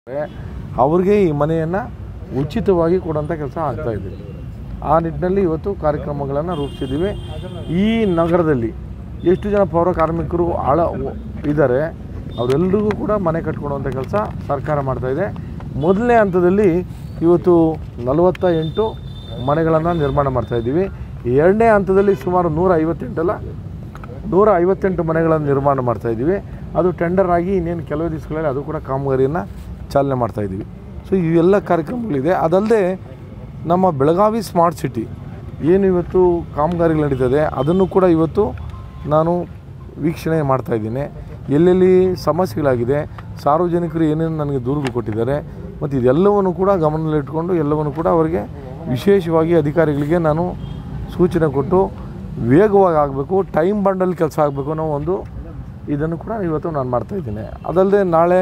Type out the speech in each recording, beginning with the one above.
ಅವ್ರಿಗೆ ಈ ಮನೆಯನ್ನು ಉಚಿತವಾಗಿ ಕೊಡೋಂಥ ಕೆಲಸ ಆಗ್ತಾಯಿದೆ ಆ ನಿಟ್ಟಿನಲ್ಲಿ ಇವತ್ತು ಕಾರ್ಯಕ್ರಮಗಳನ್ನು ರೂಪಿಸಿದ್ದೀವಿ ಈ ನಗರದಲ್ಲಿ ಎಷ್ಟು ಜನ ಪೌರ ಕಾರ್ಮಿಕರು ಆಳ ಇದ್ದಾರೆ ಅವರೆಲ್ಲರಿಗೂ ಕೂಡ ಮನೆ ಕಟ್ಕೊಡುವಂಥ ಕೆಲಸ ಸರ್ಕಾರ ಮಾಡ್ತಾಯಿದೆ ಮೊದಲನೇ ಹಂತದಲ್ಲಿ ಇವತ್ತು ನಲವತ್ತ ಎಂಟು ಮನೆಗಳನ್ನು ನಿರ್ಮಾಣ ಮಾಡ್ತಾಯಿದ್ದೀವಿ ಎರಡನೇ ಹಂತದಲ್ಲಿ ಸುಮಾರು ನೂರ ಐವತ್ತೆಂಟಲ್ಲ ನೂರ ಐವತ್ತೆಂಟು ಮನೆಗಳನ್ನು ನಿರ್ಮಾಣ ಮಾಡ್ತಾಯಿದ್ದೀವಿ ಅದು ಟೆಂಡರ್ ಆಗಿ ಇನ್ನೇನು ಕೆಲವು ದಿವಸಗಳಲ್ಲಿ ಅದು ಕೂಡ ಕಾಮಗಾರಿಯನ್ನು ಚಾಲನೆ ಮಾಡ್ತಾಯಿದ್ದೀವಿ ಸೊ ಇವೆಲ್ಲ ಕಾರ್ಯಕ್ರಮಗಳಿದೆ ಅದಲ್ಲದೆ ನಮ್ಮ ಬೆಳಗಾವಿ ಸ್ಮಾರ್ಟ್ ಸಿಟಿ ಏನು ಇವತ್ತು ಕಾಮಗಾರಿಗಳು ನಡೀತದೆ ಅದನ್ನು ಕೂಡ ಇವತ್ತು ನಾನು ವೀಕ್ಷಣೆ ಮಾಡ್ತಾಯಿದ್ದೀನಿ ಎಲ್ಲೆಲ್ಲಿ ಸಮಸ್ಯೆಗಳಾಗಿದೆ ಸಾರ್ವಜನಿಕರು ಏನೇನು ನನಗೆ ದೂರುಗಳು ಕೊಟ್ಟಿದ್ದಾರೆ ಮತ್ತು ಇದೆಲ್ಲವನ್ನು ಕೂಡ ಗಮನದಲ್ಲಿಟ್ಕೊಂಡು ಎಲ್ಲವನ್ನು ಕೂಡ ಅವರಿಗೆ ವಿಶೇಷವಾಗಿ ಅಧಿಕಾರಿಗಳಿಗೆ ನಾನು ಸೂಚನೆ ಕೊಟ್ಟು ವೇಗವಾಗಿ ಆಗಬೇಕು ಟೈಮ್ ಬಂಡಲ್ಲಿ ಕೆಲಸ ಆಗಬೇಕು ಅನ್ನೋ ಒಂದು ಇದನ್ನು ಕೂಡ ಇವತ್ತು ನಾನು ಮಾಡ್ತಾಯಿದ್ದೀನಿ ಅದಲ್ಲದೆ ನಾಳೆ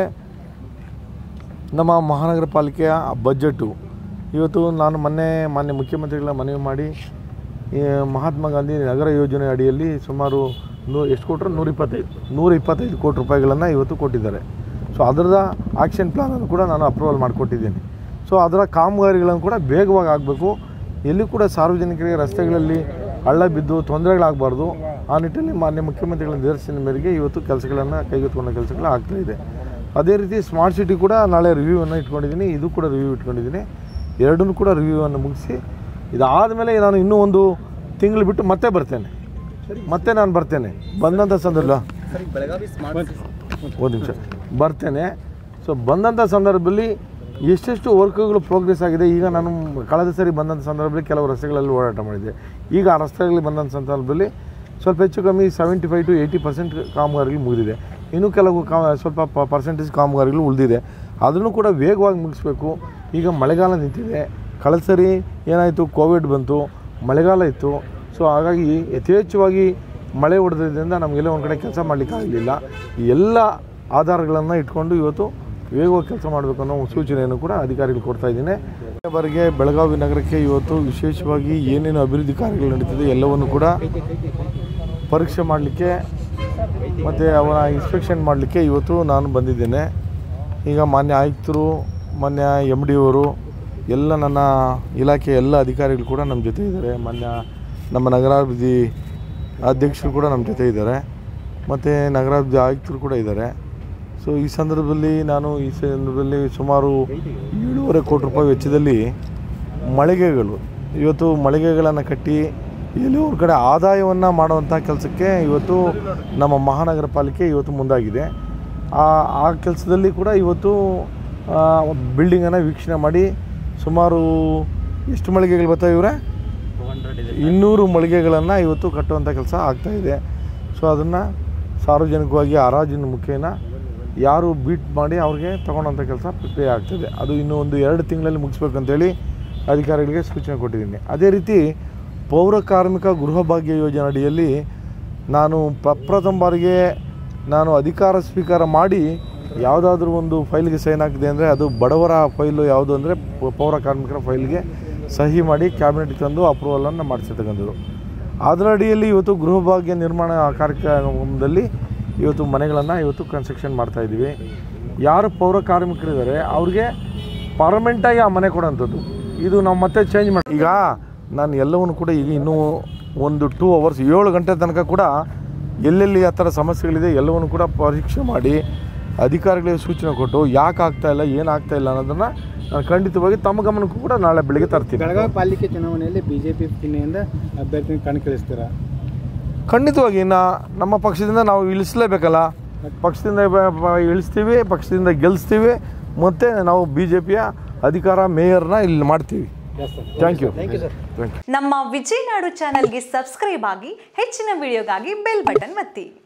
ನಮ್ಮ ಮಹಾನಗರ ಪಾಲಿಕೆಯ ಬಜೆಟು ಇವತ್ತು ನಾನು ಮೊನ್ನೆ ಮಾನ್ಯ ಮುಖ್ಯಮಂತ್ರಿಗಳ ಮನವಿ ಮಾಡಿ ಈ ಮಹಾತ್ಮ ಗಾಂಧಿ ನಗರ ಯೋಜನೆ ಅಡಿಯಲ್ಲಿ ಸುಮಾರು ನೂ ಎಷ್ಟು ಕೊಟ್ಟರು ನೂರ ಇಪ್ಪತ್ತೈದು ನೂರ ಇಪ್ಪತ್ತೈದು ಕೋಟಿ ರೂಪಾಯಿಗಳನ್ನು ಇವತ್ತು ಕೊಟ್ಟಿದ್ದಾರೆ ಸೊ ಅದರದ ಆಕ್ಷನ್ ಪ್ಲಾನನ್ನು ಕೂಡ ನಾನು ಅಪ್ರೂವಲ್ ಮಾಡಿಕೊಟ್ಟಿದ್ದೀನಿ ಸೊ ಅದರ ಕಾಮಗಾರಿಗಳನ್ನು ಕೂಡ ವೇಗವಾಗಿ ಆಗಬೇಕು ಎಲ್ಲಿ ಕೂಡ ಸಾರ್ವಜನಿಕರಿಗೆ ರಸ್ತೆಗಳಲ್ಲಿ ಹಳ್ಳ ಬಿದ್ದು ತೊಂದರೆಗಳಾಗಬಾರ್ದು ಆ ನಿಟ್ಟಿನಲ್ಲಿ ಮಾನ್ಯ ಮುಖ್ಯಮಂತ್ರಿಗಳ ನಿರ್ದೇಶನ ಮೇರೆಗೆ ಇವತ್ತು ಕೆಲಸಗಳನ್ನು ಕೈಗೆತ್ತಿಕೊಂಡ ಕೆಲಸಗಳು ಆಗ್ತಾಯಿದೆ ಅದೇ ರೀತಿ ಸ್ಮಾರ್ಟ್ ಸಿಟಿ ಕೂಡ ನಾಳೆ ರಿವ್ಯೂವನ್ನು ಇಟ್ಕೊಂಡಿದ್ದೀನಿ ಇದು ಕೂಡ ರಿವ್ಯೂ ಇಟ್ಕೊಂಡಿದ್ದೀನಿ ಎರಡನ್ನೂ ಕೂಡ ರಿವ್ಯೂವನ್ನು ಮುಗಿಸಿ ಇದಾದಮೇಲೆ ನಾನು ಇನ್ನೂ ಒಂದು ತಿಂಗಳು ಬಿಟ್ಟು ಮತ್ತೆ ಬರ್ತೇನೆ ಮತ್ತೆ ನಾನು ಬರ್ತೇನೆ ಬಂದಂಥ ಸಂದರ್ಭ ಸರ್ ಈಗ ಬೆಳಗಾವಿ ಸ್ಮಾರ್ಟ್ ಒಂದು ನಿಮಿಷ ಬರ್ತೇನೆ ಸೊ ಬಂದಂಥ ಸಂದರ್ಭದಲ್ಲಿ ಎಷ್ಟೆಷ್ಟು ವರ್ಕ್ಗಳು ಪ್ರೋಗ್ರೆಸ್ ಆಗಿದೆ ಈಗ ನಾನು ಕಳೆದ ಸರಿ ಬಂದಂಥ ಸಂದರ್ಭದಲ್ಲಿ ಕೆಲವು ರಸ್ತೆಗಳಲ್ಲಿ ಓಡಾಟ ಮಾಡಿದ್ದೆ ಈಗ ಆ ರಸ್ತೆಗಳಲ್ಲಿ ಬಂದಂಥ ಸಂದರ್ಭದಲ್ಲಿ ಸ್ವಲ್ಪ ಹೆಚ್ಚು ಕಮ್ಮಿ seventy five to eighty percent ಕಾಮಗಾರಿಗಳು ಮುಗಿದಿದೆ ಇನ್ನೂ ಕೆಲವು ಕಾ ಸ್ವಲ್ಪ ಪರ್ಸೆಂಟೇಜ್ ಕಾಮಗಾರಿಗಳು ಉಳಿದಿದೆ ಅದನ್ನು ಕೂಡ ವೇಗವಾಗಿ ಮುಗಿಸ್ಬೇಕು ಈಗ ಮಳೆಗಾಲ ನಿಂತಿದೆ ಕಳೆದ ಸರಿ ಏನಾಯಿತು ಕೋವಿಡ್ ಬಂತು ಮಳೆಗಾಲ ಇತ್ತು ಸೊ ಹಾಗಾಗಿ ಯಥೇಚ್ಛವಾಗಿ ಮಳೆ ಹೊಡೆದ್ರಿಂದ ನಮಗೆಲ್ಲ ಒಂದು ಕಡೆ ಕೆಲಸ ಮಾಡಲಿಕ್ಕೆ ಆಗಲಿಲ್ಲ ಈ ಎಲ್ಲ ಆಧಾರಗಳನ್ನು ಇಟ್ಕೊಂಡು ಇವತ್ತು ವೇಗವಾಗಿ ಕೆಲಸ ಮಾಡಬೇಕು ಅನ್ನೋ ಒಂದು ಸೂಚನೆಯನ್ನು ಕೂಡ ಅಧಿಕಾರಿಗಳು ಕೊಡ್ತಾ ಇದ್ದೀನಿ ಬಾರಿಗೆ ಬೆಳಗಾವಿ ನಗರಕ್ಕೆ ಇವತ್ತು ವಿಶೇಷವಾಗಿ ಏನೇನು ಅಭಿವೃದ್ಧಿ ಕಾರ್ಯಗಳು ನಡೀತಿದೆ ಎಲ್ಲವನ್ನು ಕೂಡ ಪರೀಕ್ಷೆ ಮಾಡಲಿಕ್ಕೆ ಮತ್ತು ಅವರ ಇನ್ಸ್ಪೆಕ್ಷನ್ ಮಾಡಲಿಕ್ಕೆ ಇವತ್ತು ನಾನು ಬಂದಿದ್ದೇನೆ ಈಗ ಮಾನ್ಯ ಆಯುಕ್ತರು ಮಾನ್ಯ ಎಮ್ ಡಿ ಅವರು ಎಲ್ಲ ನನ್ನ ಇಲಾಖೆಯ ಎಲ್ಲ ಅಧಿಕಾರಿಗಳು ಕೂಡ ನಮ್ಮ ಜೊತೆ ಇದ್ದಾರೆ ಮಾನ್ಯ ನಮ್ಮ ನಗರಾಭಿವೃದ್ಧಿ ಅಧ್ಯಕ್ಷರು ಕೂಡ ನಮ್ಮ ಜೊತೆ ಇದ್ದಾರೆ ಮತ್ತು ನಗರಾಭಿವೃದ್ಧಿ ಆಯುಕ್ತರು ಕೂಡ ಇದ್ದಾರೆ ಸೊ ಈ ಸಂದರ್ಭದಲ್ಲಿ ನಾನು ಈ ಸಂದರ್ಭದಲ್ಲಿ ಸುಮಾರು ಏಳೂವರೆ ಕೋಟಿ ರೂಪಾಯಿ ವೆಚ್ಚದಲ್ಲಿ ಮಳಿಗೆಗಳು ಇವತ್ತು ಮಳಿಗೆಗಳನ್ನು ಕಟ್ಟಿ ಎಲ್ಲಿ ಒಂದು ಕಡೆ ಆದಾಯವನ್ನು ಮಾಡುವಂಥ ಕೆಲಸಕ್ಕೆ ಇವತ್ತು ನಮ್ಮ ಮಹಾನಗರ ಪಾಲಿಕೆ ಇವತ್ತು ಮುಂದಾಗಿದೆ ಆ ಆ ಕೆಲಸದಲ್ಲಿ ಕೂಡ ಇವತ್ತು ಬಿಲ್ಡಿಂಗನ್ನು ವೀಕ್ಷಣೆ ಮಾಡಿ ಸುಮಾರು ಎಷ್ಟು ಮಳಿಗೆಗಳು ಬರ್ತಾವೆ ಇವರೇ ಟೂ ಹಂಡ್ರೆಡ್ ಇದೆ ಇನ್ನೂರು ಮಳಿಗೆಗಳನ್ನು ಇವತ್ತು ಕಟ್ಟುವಂಥ ಕೆಲಸ ಆಗ್ತಾಯಿದೆ ಸೊ ಅದನ್ನು ಸಾರ್ವಜನಿಕವಾಗಿ ಹರಾಜಿನ ಮುಖೇನ ಯಾರು ಬೀಟ್ ಮಾಡಿ ಅವ್ರಿಗೆ ತೊಗೊಳೋಂಥ ಕೆಲಸ ಪ್ರಕ್ರಿಯೆ ಆಗ್ತದೆ ಅದು ಇನ್ನೂ ಒಂದು ಎರಡು ತಿಂಗಳಲ್ಲಿ ಮುಗಿಸ್ಬೇಕಂತೇಳಿ ಅಧಿಕಾರಿಗಳಿಗೆ ಸೂಚನೆ ಕೊಟ್ಟಿದ್ದೀನಿ ಅದೇ ರೀತಿ ಪೌರ ಕಾರ್ಮಿಕ ಗೃಹ ಭಾಗ್ಯ ಯೋಜನೆ ಅಡಿಯಲ್ಲಿ ನಾನು ಪ್ರಪ್ರಥಮ ಬಾರಿಗೆ ನಾನು ಅಧಿಕಾರ ಸ್ವೀಕಾರ ಮಾಡಿ ಯಾವುದಾದ್ರೂ ಒಂದು ಫೈಲ್ಗೆ ಸೈನ್ ಹಾಕಿದೆ ಅಂದರೆ ಅದು ಬಡವರ ಫೈಲು ಯಾವುದು ಅಂದರೆ ಪೌರ ಕಾರ್ಮಿಕರ ಫೈಲ್ಗೆ ಸಹಿ ಮಾಡಿ ಕ್ಯಾಬಿನೆಟ್ ತಂದು ಅಪ್ರೂವಲನ್ನು ಮಾಡಿಸಿರ್ತಕ್ಕಂಥದ್ದು ಅದರ ಅಡಿಯಲ್ಲಿ ಇವತ್ತು ಗೃಹ ಭಾಗ್ಯ ನಿರ್ಮಾಣ ಕಾರ್ಯಕ್ರಮದಲ್ಲಿ ಇವತ್ತು ಮನೆಗಳನ್ನು ಇವತ್ತು ಕನ್ಸ್ಟ್ರಕ್ಷನ್ ಮಾಡ್ತಾಯಿದ್ದೀವಿ ಯಾರು ಪೌರ ಕಾರ್ಮಿಕರಿದ್ದಾರೆ ಅವ್ರಿಗೆ ಪರ್ಮನೆಂಟಾಗಿ ಆ ಮನೆ ಕೊಡೋಂಥದ್ದು ಇದು ನಾವು ಮತ್ತೆ ಚೇಂಜ್ ಮಾಡಿ ಈಗ ನಾನು ಎಲ್ಲವನ್ನು ಕೂಡ ಈಗ ಇನ್ನೂ ಒಂದು ಟೂ ಅವರ್ಸ್ ಏಳು ಗಂಟೆ ತನಕ ಕೂಡ ಎಲ್ಲೆಲ್ಲಿ ಆ ಥರ ಸಮಸ್ಯೆಗಳಿದೆ ಎಲ್ಲವನ್ನು ಕೂಡ ಪರೀಕ್ಷೆ ಮಾಡಿ ಅಧಿಕಾರಿಗಳಿಗೆ ಸೂಚನೆ ಕೊಟ್ಟು ಯಾಕೆ ಆಗ್ತಾ ಇಲ್ಲ ಏನು ಆಗ್ತಾ ಇಲ್ಲ ಅನ್ನೋದನ್ನು ನಾನು ಖಂಡಿತವಾಗಿ ತಮ್ಮ ಗಮನಕ್ಕೂ ಕೂಡ ನಾಳೆ ಬೆಳಿಗ್ಗೆ ತರ್ತೀನಿ ಬೆಳಗಾವಿ ಪಾಲಿಕೆ ಚುನಾವಣೆಯಲ್ಲಿ ಬಿಜೆಪಿ ಚಿಹ್ನೆಯಿಂದ ಅಭ್ಯರ್ಥಿ ಕಣಕ್ಕಿಳಿಸ್ತೀರಾ ಖಂಡಿತವಾಗಿ ಇನ್ನು ನಮ್ಮ ಪಕ್ಷದಿಂದ ನಾವು ಇಳಿಸಲೇಬೇಕಲ್ಲ ಪಕ್ಷದಿಂದ ಬ- ಬ- ಇಳಿಸ್ತೀವಿ ಪಕ್ಷದಿಂದ ಗೆಲ್ಲಿಸ್ತೀವಿ ಮತ್ತು ನಾವು ಬಿ ಜೆ ಪಿಯ ಅಧಿಕಾರ ಮೇಯರ್ನ ಇಲ್ಲಿ ಮಾಡ್ತೀವಿ yes sir thank you thank you sir thank you ನಮ್ಮ ವಿಜಯನಾಡು ಚಾನಲ್ಗೆ ಸಬ್ಸ್ಕ್ರೈಬ್ ಆಗಿ ಹೆಚ್ಚಿನ ವಿಡಿಯೋಗಾಗಿ ಬೆಲ್ ಬಟನ್ ಒತ್ತಿ